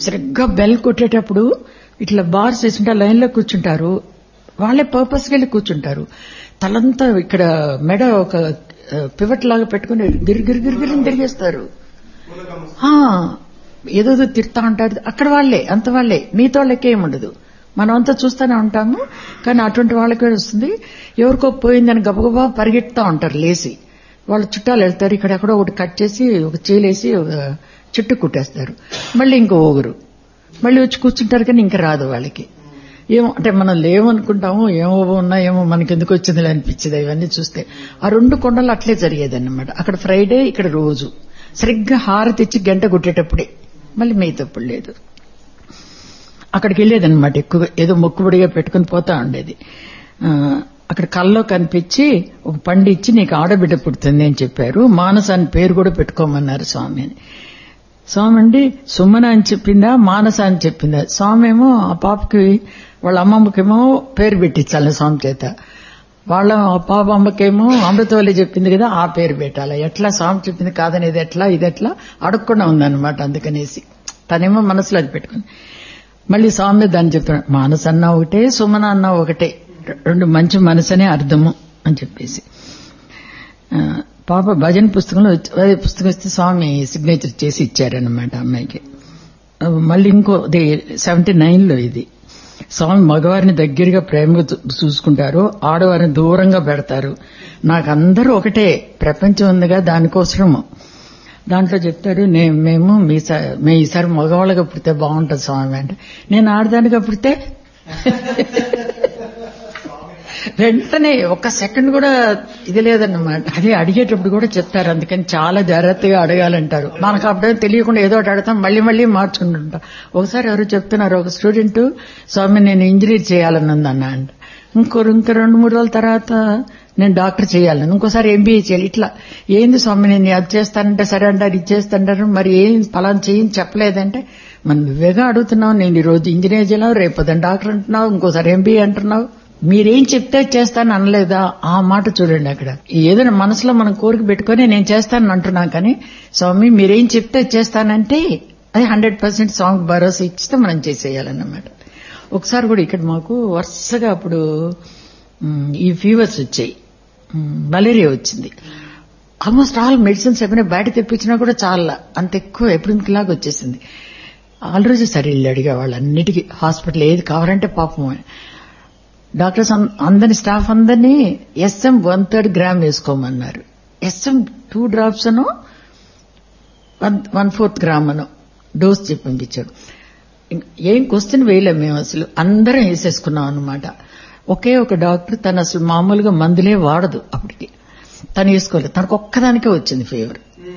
సరిగ్గా బెల్ కొట్టేటప్పుడు ఇట్లా బార్స్ వేసుంటే లైన్ లో కూర్చుంటారు వాళ్ళే పర్పస్ వెళ్ళి కూర్చుంటారు తలంతా ఇక్కడ మెడ ఒక పివట్ లాగా పెట్టుకుని గిరి గిరి గిరి గిరిని తిరిగేస్తారు ఆ, ఏదోదో తిడతా ఉంటారు అక్కడ వాళ్ళే అంత వాళ్ళే మీతో వాళ్ళకేం ఉండదు మనం అంతా చూస్తూనే ఉంటాము కానీ అటువంటి వాళ్ళకే వస్తుంది ఎవరికో పోయిందని గబగబా పరిగెత్తా ఉంటారు లేచి వాళ్ళ చుట్టాలు వెళ్తారు ఇక్కడ ఎక్కడో ఒకటి కట్ చేసి ఒక చేలేసి ఒక చుట్టు కుట్టేస్తారు మళ్ళీ ఇంకో ఊగురు మళ్ళీ వచ్చి కూర్చుంటారు కానీ ఇంకా రాదు వాళ్ళకి ఏమో అంటే మనం లేవనుకుంటాము ఏమో ఉన్నా ఏమో మనకి ఎందుకు వచ్చింది అనిపించింది ఇవన్నీ చూస్తే ఆ రెండు కొండలు అట్లే జరిగేదన్నమాట అక్కడ ఫ్రైడే ఇక్కడ రోజు సరిగ్గా హారతి ఇచ్చి గంట కొట్టేటప్పుడే మళ్ళీ మిగతప్పుడు లేదు అక్కడికి వెళ్ళేదన్నమాట ఎక్కువగా ఏదో మొక్కుబడిగా పెట్టుకుని పోతా ఉండేది ఆ, అక్కడ కల్లో కనిపించి ఒక పండు ఇచ్చి నీకు ఆడబిడ్డ పుడుతుంది అని చెప్పారు మానస అని పేరు కూడా పెట్టుకోమన్నారు స్వామి అని స్వామి అండి సుమన అని చెప్పిందా మానస అని చెప్పిందా స్వామి ఏమో ఆ పాపకి వాళ్ళ అమ్మమ్మకేమో పేరు పెట్టించాలి స్వామి చేత వాళ్ళ ఆ పాప అమ్మకేమో అమృతవల్లి చెప్పింది కదా ఆ పేరు పెట్టాలి ఎట్లా స్వామి చెప్పింది కాదనేది ఎట్లా ఇది ఎట్లా అడగకుండా ఉందన్నమాట అందుకనేసి తనేమో మనసులో అది పెట్టుకుంది మళ్ళీ స్వామి దాన్ని చెప్తున్నాడు మానస అన్న ఒకటే సుమన అన్న ఒకటే రెండు మంచి మనసనే అర్థము అని చెప్పేసి ఆ, పాప భజన పుస్తకంలో వచ్చి- అదే పుస్తకం ఇస్తే స్వామి సిగ్నేచర్ చేసి ఇచ్చారన్నమాట అమ్మాయికి ఆ, మళ్ళీ ఇంకో సెవెంటీ నైన్ లో ఇది స్వామి మగవారిని దగ్గరగా ప్రేమగా చూ- చూసుకుంటారు ఆడవారిని దూరంగా పెడతారు నాకు అందరూ ఒకటే ప్రపంచం ఉందిగా దానికోసము దాంట్లో చెప్తారు నే- మేము మీ స- మేము ఈసారి మగవాళ్ళగా పుడితే బాగుంటుంది స్వామి అంటే నేను ఆడదానిగా పుడితే వెంటనే ఒక్క సెకండ్ కూడా ఇది లేదన్నమాట అదే అడిగేటప్పుడు కూడా చెప్తారు అందుకని చాలా జాగ్రత్తగా అడగాలంటారు మనకు అప్పుడే తెలియకుండా ఏదో ఒకటి అడతాం మళ్ళీ మళ్ళీ మార్చుకుంటుంటాం ఒకసారి ఎవరు చెప్తున్నారు ఒక స్టూడెంట్ స్వామి నేను ఇంజనీర్ చేయాలని ఉందన్న అంట ఇంకో ఇంకో రెండు మూడు రోజుల తర్వాత నేను డాక్టర్ చేయాలని ఇంకోసారి ఎంబీఏ చేయాలి ఇట్లా ఏంది స్వామి నేను అది చేస్తానంటే సరే అంటారు ఇది చేస్తాంటారు మరి ఏం ఫలానా చేయని చెప్పలేదంటే మరి నువ్వేగా అడుగుతున్నావు నేను ఈ రోజు ఇంజనీర్ చేయాలి రేపు డాక్టర్ అంటున్నావు ఇంకోసారి ఎంబీఏ అంటున్నావు మీరేం చెప్తే చేస్తాను అనలేదా ఆ మాట చూడండి అక్కడ ఏదైనా మనసులో మనం కోరిక పెట్టుకొని నేను చేస్తానని అంటున్నాం కానీ స్వామి మీరేం చెప్తే చేస్తానంటే అది హండ్రెడ్ పర్సెంట్ స్వామి భరోసా ఇచ్చితే మనం చేసేయాలన్నమాట ఒకసారి కూడా ఇక్కడ మాకు వరుసగా అప్పుడు మ్, ఈ ఫీవర్స్ వచ్చాయి మ్, మలేరియా వచ్చింది ఆల్మోస్ట్ ఆల్ మెడిసిన్స్ ఏమైనా బయట తెప్పించినా కూడా చాలా అంత ఎక్కువ ఎప్పుడులాగా వచ్చేసింది ఆల్ రోజు సరే వెళ్ళి అడిగా వాళ్ళన్నిటికీ హాస్పిటల్ ఏది కావాలంటే పాపం డాక్టర్స్ అం- అందరి స్టాఫ్ అందరినీ ఎస్ఎం వన్ థర్డ్ గ్రామ్ వేసుకోమన్నారు ఎస్ఎం టూ డ్రాప్స్ అను వన్ ఫోర్త్ గ్రామ్ అను డోస్ చెప్పి పంపించాడు ఇంక ఏం క్వశ్చన్ వేయలేం మేము అసలు అందరం వేసేసుకున్నాం అనమాట ఒకే ఒక డాక్టర్ తను అసలు మామూలుగా మందులే వాడదు అప్పటికి తను వేసుకోలేదు తనకు ఒక్కదానికే వచ్చింది ఫీవర్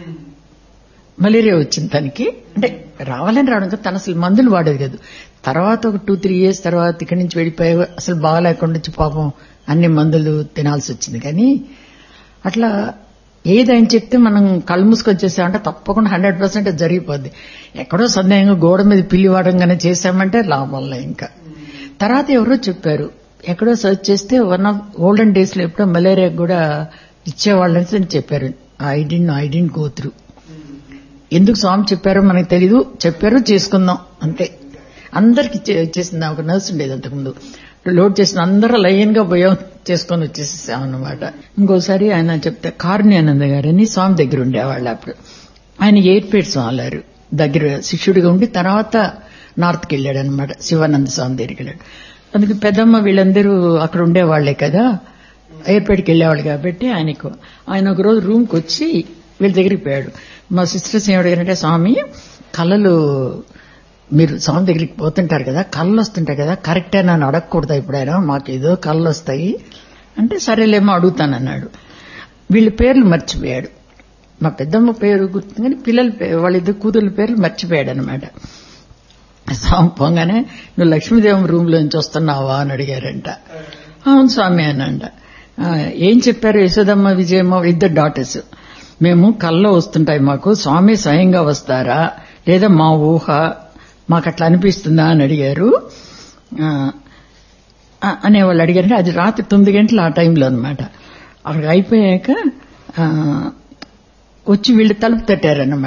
మలేరియా వచ్చింది తనకి అంటే రావాలని రావడం కాదు తను అసలు మందులు వాడేది కాదు తర్వాత ఒక టూ త్రీ ఇయర్స్ తర్వాత ఇక్కడి నుంచి వెళ్ళిపోయి అసలు బాగాలేకుండా వచ్చి పాపం అన్ని మందులు తినాల్సి వచ్చింది కానీ అట్లా ఏదని చెప్తే మనం కళ్ళు మూసుకొని చేసామంటే తప్పకుండా హండ్రెడ్ పర్సెంట్ జరిగిపోద్ది ఎక్కడో సందేహంగా గోడ మీద పిల్లి వాడంగానే చేశామంటే లాభంలే ఇంకా తర్వాత ఎవరో చెప్పారు ఎక్కడో సర్చ్ చేస్తే వన్ ఆఫ్ ఓల్డెన్ డేస్ లో ఎప్పుడో మలేరియా కూడా ఇచ్చేవాళ్ళని చెప్పారు I didn't I didn't go through ఎందుకు స్వామి చెప్పారో మనకు తెలీదు చెప్పారు చేసుకుందాం అంతే అందరికి చేసింది ఒక నర్స్ ఉండేది అంతకుముందు లోడ్ చేసిన అందరూ లైన్ గా పోయాం చేసుకొని వచ్చేసేసాం అన్నమాట ఇంకోసారి ఆయన చెప్తే కారుణ్యానంద గారని స్వామి దగ్గర ఉండేవాళ్ళు అప్పుడు ఆయన ఎయిర్పేట్ స్వామిలారు దగ్గర శిష్యుడిగా ఉండి తర్వాత నార్త్కి వెళ్ళాడు అనమాట శివానంద స్వామి దగ్గరికి వెళ్ళాడు అందుకు పెద్దమ్మ వీళ్ళందరూ అక్కడ ఉండేవాళ్లే కదా ఎయిర్పేట్కి వెళ్ళేవాళ్ళు కాబట్టి ఆయనకు ఆయన ఒక రోజు రూమ్కి వచ్చి వీళ్ళ దగ్గరికి పోయాడు మా సిస్టర్స్ ఏం అడిగారంటే స్వామి కళలు మీరు స్వామి దగ్గరికి పోతుంటారు కదా కళ్ళు వస్తుంటాయి కదా కరెక్టే నన్ను అడగకూడదా ఇప్పుడైనా మాకు ఏదో కళ్ళు వస్తాయి అంటే సరేలేమో అడుగుతానన్నాడు వీళ్ళ పేర్లు మర్చిపోయాడు మా పెద్దమ్మ పేరు గుర్తు కానీ పిల్లల పే- వాళ్ళిద్దరు కూతుర్ల పేర్లు మర్చిపోయాడు అనమాట స్వామి పోగానే నువ్వు లక్ష్మీదేవం రూమ్ లోంచి వస్తున్నావా అని అడిగారంట అవును స్వామి అనంట "ఆ, ఏం చెప్పారు యశోదమ్మ విజయమ్మ ఇద్దరు డాటర్స్ మేము కల్లో వస్తుంటాయి మాకు స్వామి స్వయంగా వస్తారా లేదా మా ఊహ మాకు అట్లా అనిపిస్తుందా అని అడిగారు ఆ, ఆ, అనేవాళ్ళు అడిగారంటే అది రాత్రి తొమ్మిది గంటలు ఆ టైంలో అనమాట అక్కడికి అయిపోయాక ఆ, వచ్చి వీళ్ళు తలుపు తట్టారన్నమాట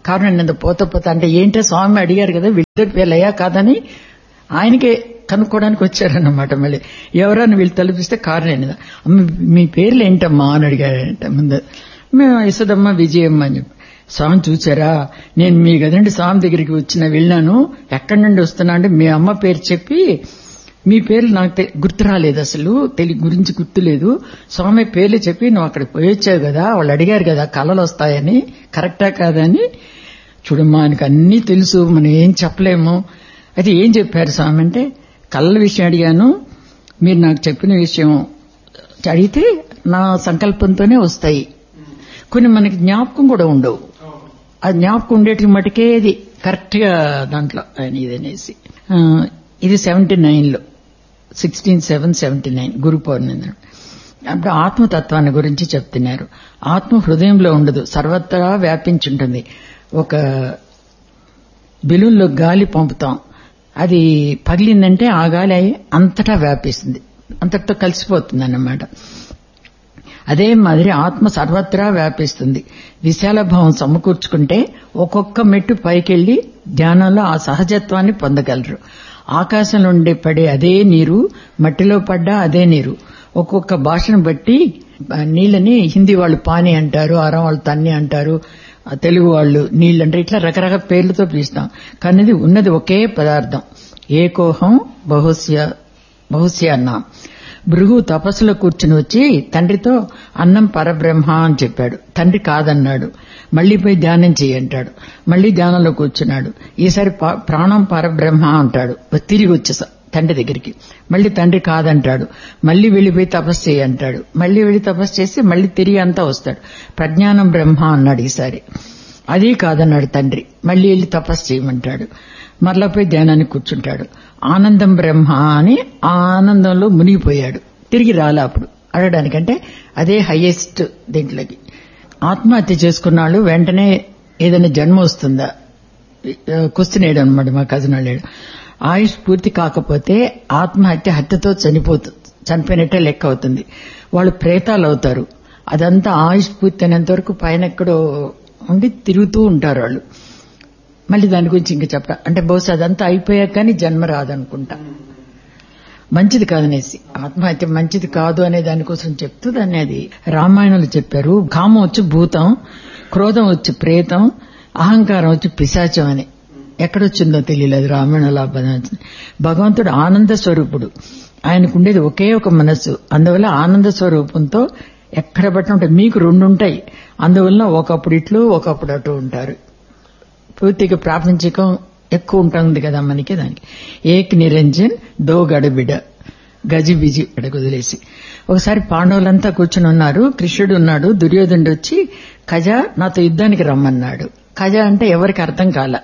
కారణం పోత పోత అంటే ఏంటో స్వామి అడిగారు కదా వీళ్ళిద్దరు పేర్లయ్యా కాదని ఆయనకే కనుక్కోవడానికి వచ్చారన్నమాట మళ్ళీ ఎవరన్నా వీళ్ళు తలపిస్తే కారణం అమ్మ మీ పేర్లు ఏంటమ్మా అని అడిగాడంట ముందు మేము యశోదమ్మ విజయమ్మ అని చెప్పి స్వామి చూసారా నేను మీ గదండి స్వామి దగ్గరికి వచ్చిన వెళ్ళాను ఎక్కడి నుండి వస్తున్నా అంటే మీ అమ్మ పేరు చెప్పి మీ పేర్లు నాకు తె- గుర్తు రాలేదు అసలు తెలి గురించి గుర్తులేదు స్వామి పేర్లు చెప్పి నువ్వు అక్కడికి పోయి వచ్చావు కదా వాళ్ళు అడిగారు కదా కళలు వస్తాయని కరెక్టా కాదని చూడమ్మా ఆయనకు అన్నీ తెలుసు మనం ఏం చెప్పలేము అయితే ఏం చెప్పారు స్వామి అంటే కళ్ళ విషయం అడిగాను మీరు నాకు చెప్పిన విషయం అడిగితే నా సంకల్పంతోనే వస్తాయి కొన్ని మనకి జ్ఞాపకం కూడా ఉండవు ఆ జ్ఞాపకం ఉండేటి మటుకే ఇది కరెక్ట్ గా దాంట్లో ఆయన ఇదనేసి ఆ, ఇది సెవెంటీ నైన్ లో sixteen seven seventy nine Guru Purnima నాడు. అప్పుడు ఆత్మతత్వాన్ని గురించి చెప్తున్నారు ఆత్మ హృదయంలో ఉండదు సర్వత్రా వ్యాపించుంటుంది ఒక బెలూన్లో గాలి పంపుతాం అది పగిలిందంటే ఆ గాలి అయి అంతటా వ్యాపిస్తుంది అంతటితో కలిసిపోతుంది అన్నమాట అదే మాదిరి ఆత్మ సర్వత్రా వ్యాపిస్తుంది విశాల భావం సమకూర్చుకుంటే ఒక్కొక్క మెట్టు పైకెళ్లి ధ్యానంలో ఆ సహజత్వాన్ని పొందగలరు ఆకాశం నుండి పడే అదే నీరు మట్టిలో పడ్డా అదే నీరు ఒక్కొక్క భాషను బట్టి ఆ నీళ్ళని హిందీ వాళ్ళు పాని అంటారు అరం వాళ్ళు తన్ని అంటారు ఆ తెలుగు వాళ్ళు నీళ్ళు అంటే ఇట్లా రకరకాల పేర్లతో పిలుస్తాం కానీ ఇది ఉన్నది ఒకే పదార్థం ఏకోహం బహుశ్య బహుశ్య అన్నాం భృగు తపస్సులో కూర్చుని వచ్చి తండ్రితో అన్నం పరబ్రహ్మ అని చెప్పాడు తండ్రి కాదన్నాడు మళ్లీ పోయి ధ్యానం చేయంటాడు మళ్లీ ధ్యానంలో కూర్చున్నాడు ఈసారి పా- ప్రాణం పరబ్రహ్మ అంటాడు తిరిగి వచ్చేసా తండ్రి దగ్గరికి మళ్లీ తండ్రి కాదంటాడు మళ్లీ వెళ్లిపోయి తపస్సు చేయంటాడు మళ్లీ వెళ్లి తపస్సు చేసి మళ్లీ తిరిగి అంతా వస్తాడు ప్రజ్ఞానం బ్రహ్మ అన్నాడు ఈసారి అది కాదన్నాడు తండ్రి మళ్లీ వెళ్లి తపస్సు చేయమంటాడు మరలా పోయి ధ్యానానికి కూర్చుంటాడు ఆనందం బ్రహ్మ అని ఆ ఆనందంలో మునిగిపోయాడు తిరిగి రాలే అప్పుడు అడగడానికంటే అదే హైయెస్ట్ దీంట్లోకి ఆత్మహత్య చేసుకున్నాళ్ళు వెంటనే ఏదైనా జన్మ వస్తుందా కుస్తనేడు అనమాట మా కజిన్ వాళ్ళాడు ఆయుష్ పూర్తి కాకపోతే ఆత్మహత్య హత్యతో చనిపోతుంది చనిపోయినట్టే లెక్క అవుతుంది వాళ్ళు ప్రేతాలు అవుతారు అదంతా ఆయుష్ పూర్తి అయినంత వరకు పైన ఎక్కడో ఉండి తిరుగుతూ ఉంటారు వాళ్ళు మళ్ళీ దాని గురించి ఇంకా చెప్ప అంటే బహుశా అదంతా అయిపోయాక కానీ జన్మ రాదనుకుంటా మంచిది కాదనేసి ఆత్మహత్య మంచిది కాదు అనే దానికోసం చెప్తూ దాన్ని అది రామాయణంలో చెప్పారు కామం వచ్చి భూతం క్రోధం వచ్చి ప్రేతం అహంకారం వచ్చి పిశాచం అని ఎక్కడొచ్చిందో తెలియలేదు రామాయణంలో ఆ పదం వచ్చింది. భగవంతుడు ఆనంద స్వరూపుడు ఆయనకు ఉండేది ఒకే ఒక మనస్సు అందువల్ల ఆనంద స్వరూపంతో ఎక్కడ బట్టి ఉంటాయి మీకు రెండు ఉంటాయి అందువల్ల ఒకప్పుడు ఇట్లు ఒకప్పుడు అటు ఉంటారు పూర్తిగా ప్రాపంచికం ఎక్కువ ఉంటుంది కదా మనకి దానికి ఏక్ నిరంజన్ దో గడబిడ గజి బిజి అడగ వదిలేసి ఒకసారి పాండవులంతా కూర్చుని ఉన్నారు కృష్ణుడు ఉన్నాడు దుర్యోధనుడు వచ్చి కజ నాతో యుద్ధానికి రమ్మన్నాడు కజ అంటే ఎవరికి అర్థం కాల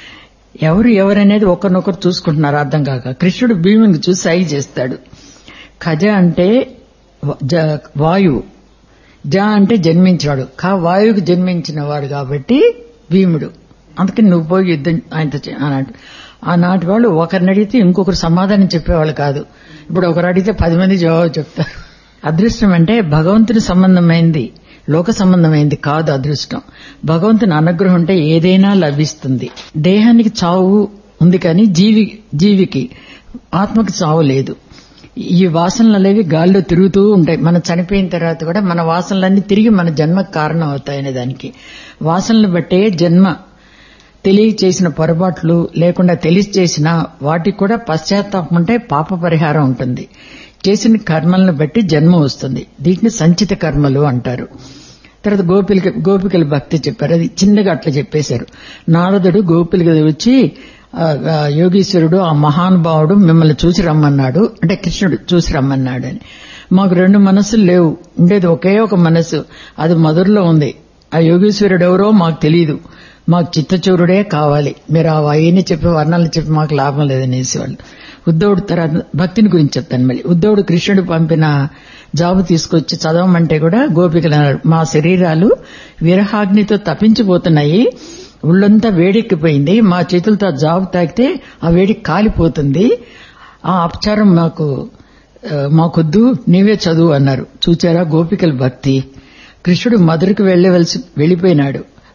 ఎవరు ఎవరనేది ఒకరినొకరు చూసుకుంటున్నారు అర్థం కాక కృష్ణుడు భీముని చూసి సై చేస్తాడు ఖజ అంటే వ- జ- వాయువు జ అంటే జన్మించాడు కా వాయువుకి జన్మించిన వాడు కాబట్టి భీముడు అందుకని నువ్వు పోయి యుద్ధం ఆయనతో చే- అన్నాడు ఆనాటి వాళ్ళు ఒకరిని అడిగితే ఇంకొకరు సమాధానం చెప్పేవాళ్ళు కాదు ఇప్పుడు ఒకరు అడిగితే పది మంది జవాబు చెప్తారు అదృష్టం అంటే భగవంతుని సంబంధమైంది లోక సంబంధమైంది కాదు అదృష్టం భగవంతుని అనుగ్రహం ఉంటే ఏదైనా లభిస్తుంది దేహానికి చావు ఉంది కానీ జీవి జీవికి ఆత్మకి చావు లేదు ఈ వాసనలు అనేవి గాల్లో తిరుగుతూ ఉంటాయి మనం చనిపోయిన తర్వాత కూడా మన వాసనలన్నీ తిరిగి మన జన్మకు కారణం అవుతాయనే దానికి వాసనలు బట్టే జన్మ తెలియచేసిన పొరపాట్లు లేకుండా తెలిసి చేసిన వాటికి కూడా పశ్చాత్తాపం ఉంటే పాప పరిహారం ఉంటుంది చేసిన కర్మలను బట్టి జన్మ వస్తుంది వీటిని సంచిత కర్మలు అంటారు తర్వాత గోపిక గోపికల భక్తి చెప్పారు అది చిన్నగా అట్లా చెప్పేశారు నారదుడు గోపిక వచ్చి ఆ, ఆ, యోగీశ్వరుడు ఆ మహానుభావుడు మిమ్మల్ని చూసి రమ్మన్నాడు అంటే కృష్ణుడు చూసి రమ్మన్నాడు అని మాకు రెండు మనస్సులు లేవు ఉండేది ఒకే ఒక మనస్సు అది మధురలో ఉంది ఆ యోగీశ్వరుడు ఎవరో మాకు తెలియదు మాకు చిత్తచూరుడే కావాలి మీరు ఆ అవన్నీ చెప్పి వర్ణాలు చెప్పి మాకు లాభం లేదనేసి వాళ్ళు ఉద్ధవుడు తర్వాత భక్తిని గురించి చెప్తాను మళ్ళీ ఉద్ధవుడు కృష్ణుడు పంపిన జాబు తీసుకొచ్చి చదవమంటే కూడా గోపికలు అన్నారు మా శరీరాలు విరహాగ్నితో తప్పించిపోతున్నాయి ఒళ్ళంతా వేడెక్కిపోయింది మా చేతులతో ఆ జాబు తాకితే ఆ వేడి కాలిపోతుంది ఆ అపచారం మాకు ఆ, మాకొద్దు నీవే చదువు అన్నారు చూచారా గోపికల భక్తి కృష్ణుడు మధురకు వెళ్ళవలసి వెళ్లిపోయినాడు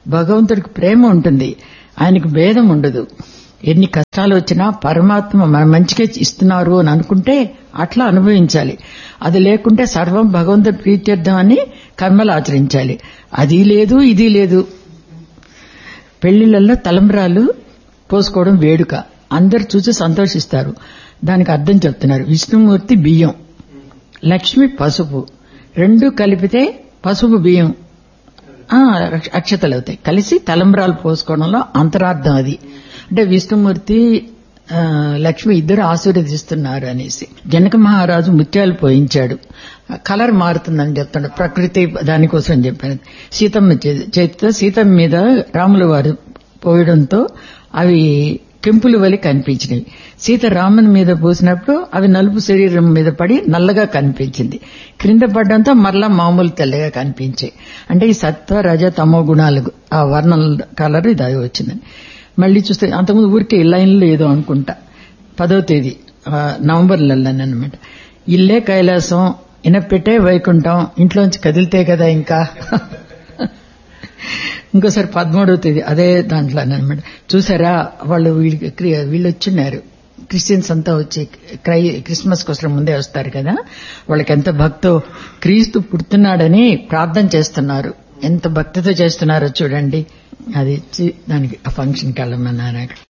భగవంతుడికి ప్రేమ ఉంటుంది ఆయనకు భేదం ఉండదు ఎన్ని కష్టాలు వచ్చినా పరమాత్మ మన మంచిగా ఇస్తున్నారు అని అనుకుంటే అట్లా అనుభవించాలి అది లేకుంటే సర్వం భగవంతుడి ప్రీత్యర్థం అని కర్మలు ఆచరించాలి అది లేదు ఇది లేదు పెళ్లిళ్లలో తలంబ్రాలు పోసుకోవడం వేడుక అందరు చూసి సంతోషిస్తారు దానికి అర్థం చెప్తున్నారు విష్ణుమూర్తి బియ్యం లక్ష్మి పసుపు రెండు కలిపితే పసుపు బియ్యం ఆ, అక్షతలు అవుతాయి కలిసి తలంబ్రాలు పోసుకోవడంలో అంతరార్థం అది అంటే విష్ణుమూర్తి ఆ, లక్ష్మి ఇద్దరు ఆశీర్వదిస్తున్నారు అనేసి జనక మహారాజు ముత్యాలు పోయించాడు కలర్ మారుతుందని చెప్తాడు ప్రకృతి దానికోసం చెప్పాను సీతమ్మ చే- చేతితో సీతమ్మ మీద రాముల వారు పోయడంతో అవి కెంపులు వలి కనిపించినవి సీత రాముని మీద పోసినప్పుడు అవి నలుపు శరీరం మీద పడి నల్లగా కనిపించింది క్రింద పడడంతో మరలా మామూలు తెల్లగా కనిపించాయి అంటే ఈ సత్వ రజ తమో గుణాలు ఆ వర్ణ కలర్ ఇది అది వచ్చిందని మళ్ళీ చూస్తే అంతకుముందు ఊరికే ఈ లైన్లో ఏదో అనుకుంటా పదో తేదీ ఆ, నవంబర్లలో అనమాట ఇల్లే కైలాసం ఇనపెట్టే వైకుంఠం ఇంట్లోంచి కదిలితే కదా ఇంకా ఇంకోసారి పదమూడవ తేదీ అదే దాంట్లో అనమాట చూసారా వాళ్ళు వీళ్ళకి క్రి- వీళ్ళు వచ్చిన్నారు క్రిస్టియన్స్ అంతా వచ్చి క్రై క్రిస్మస్ కోసం ముందే వస్తారు కదా వాళ్ళకి ఎంత భక్తో క్రీస్తు పుడుతున్నాడని ప్రార్థన చేస్తున్నారు ఎంత భక్తితో చేస్తున్నారో చూడండి అది చి- దానికి ఆ ఫంక్షన్కి వెళ్ళమన్నారు